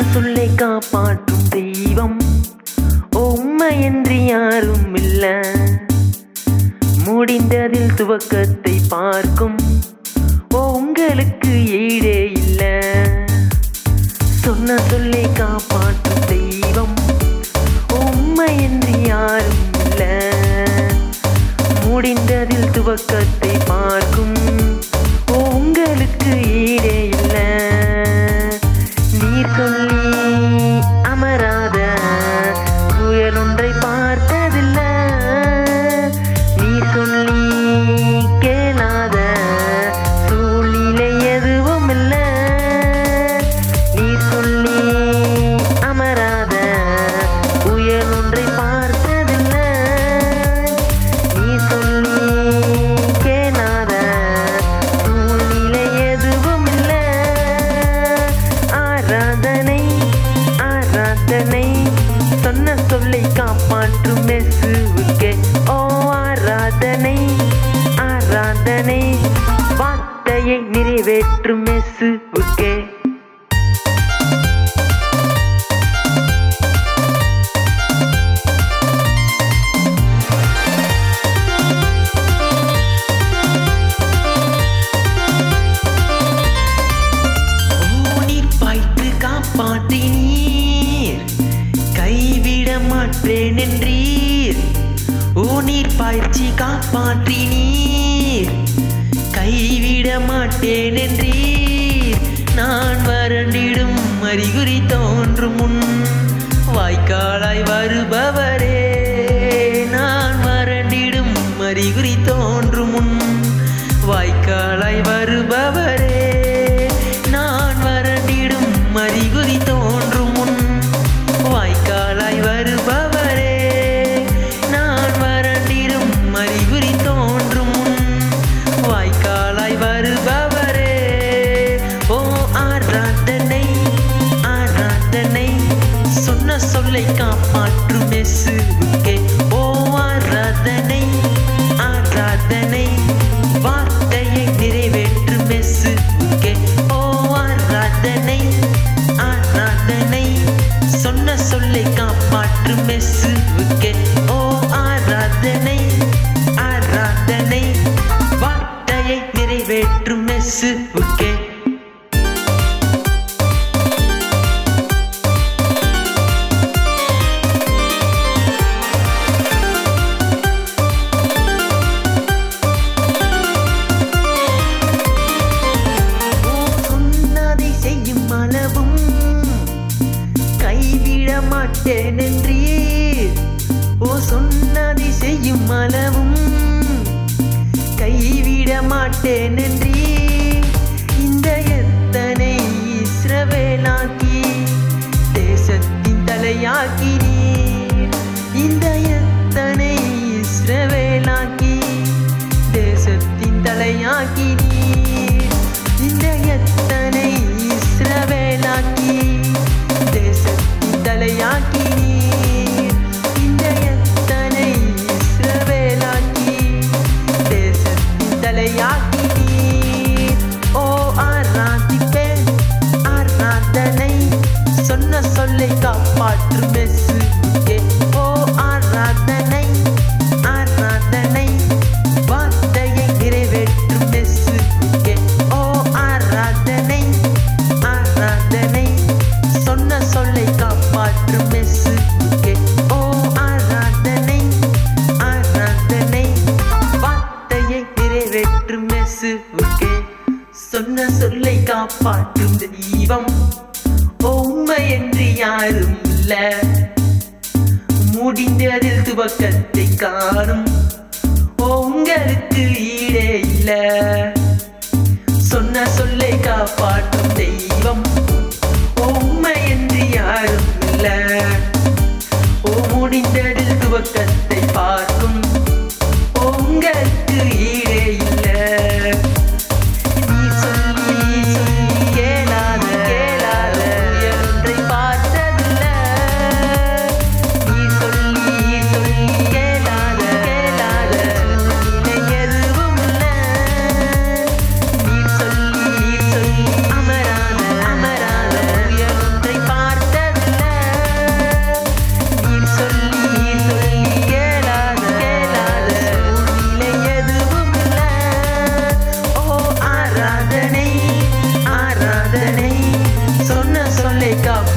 சொல்லை காப்பாற்றும் தெய்வம் உண்மையன்றி யாரும் இல்ல முடிந்ததில் துவக்கத்தை பார்க்கும் உங்களுக்கு ஈடே இல்ல சொன்ன சொல்லை காப்பாற்றும் தெய்வம் உண்மையன்றி யாரும் இல்ல முடிந்ததில் துவக்கத்தை பார்க்கும் உங்களுக்கு ஈடே இல்ல நீர் சொல்லி அமராத புயல் ஒன்றை பார்த்ததில்ல நீர் சொல்லி கேளாத சூழ்நிலை எதுவும் இல்ல நீர் சொல்லி அமராத புயல் ஒன்றை பார்த்ததில்ல நீ சொல்லி கேளாத சூழ்நிலை எதுவும் இல்ல ஆராதனை ஆராதனை சொன்ன சொல்லை காப்பாற்றும் மெசுவுக்கே ஓ ஆராதனை ஆராதனை வார்த்தையை நிறைவேற்றும் மெசுவுக்கே நீர் பாய்த்து காப்பாற்றினீர் கைவிட மாட்டேன் என்றீர் ஓ நீர் பாய்ச்சி காப்பாற்றினீர் கைவிட மாட்டேன் என்றீர் நான் வறண்டிடும் அறிகுறி தோன்றும் முன் வாய்க்காலாய் வருபவரே நான் வறண்டிடும் அறிகுறி தோன்றும் முன் வாய்க்காலாய் வருபவரே நான் வறண்டிடும் அறிகுறி தோன்றும் முன் வாய்க்காலாய் வருபவரே நான் வறண்டிடும் அறிகுறி தோன்றும் முன் வாய்க்காலாய் வருபவரே ஓ ஆராதனை ஆராதனை சொன்ன சொல்லை காப்பாற்றும் மெசுவுக்கே ஓ ஆராதனை ஆராதனை வார்த்தையை நிறைவேற்றும் மெசுவுக்கே ஓ ஆராதனை ஆராதனை சொன்ன சொல்லை காப்பாற்றும் மெசுவுக்கே ஓ ஆராதனை ஆராதனை வார்த்தையை நிறைவேற்றும் மெசுவுக்கே ஓ சொன்னதை செய்யும் அளவும் கைவிட மாட்டேன் என்றீர் ஓ சொன்னதை செய்யும் அளவும் கைவிட மாட்டேன் என்றீர் இந்த எத்தனை இஸ்ரவேலாக்கி தேசத்தின் தலையாக்கி நீர் இந்த எத்தனை இஸ்ரவேலாக்கி தேசத்தின் தலையாக்கி நீர் இந்த எத்தனை இஸ்ரவேலாக்கி தேசத்தின் தலையாக்கி நீர் இந்த எத்தனை இஸ்ரவேலாக்கி தேசத்தின் தலையாக்கி நீர் ஓ ஆராதிப்பேன் ஆராதனை சொன்ன சொல்லை காப்பாற்றும் மெசுக்கே ஓ ஆராதனை ஆராதனை வார்த்தையை நிறைவேற்றும் மெசுக்கே ஓ ஆராதனை ஆராதனை சொன்ன சொல்லை காப்பாற்றும் மெசுக்கே ஓ ஆராதனை ஆராதனை வார்த்தையை நிறைவேற்றும் மெசுக்கே சொன்ன சொல்லை காப்பாற்றும் தெய்வம் உண்மை என்று யாரும் இல்ல முடிந்ததில் துவக்கத்தை காணும் உங்களுக்கு ஈடே இல்ல சொன்ன சொல்லை காப்பாற்றும் தெய்வம் உண்மை என்று யாரும் இல்ல ஓ முடிந்ததில் துவக்கத்தை பார்க்கும் உங்களுக்கு ஈடே இல்ல நீ சொல்லி சொல்லி கேளாத கேளாத ஒன்றை பார்த்ததில்ல நீ சொல்லி சொல்லி கேளாத கேளாத சூழ்நிலை எதுவும் இல்ல நீ சொல்லி சொல்லி அமராத அமராத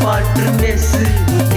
காப்பாற்றும் நெசு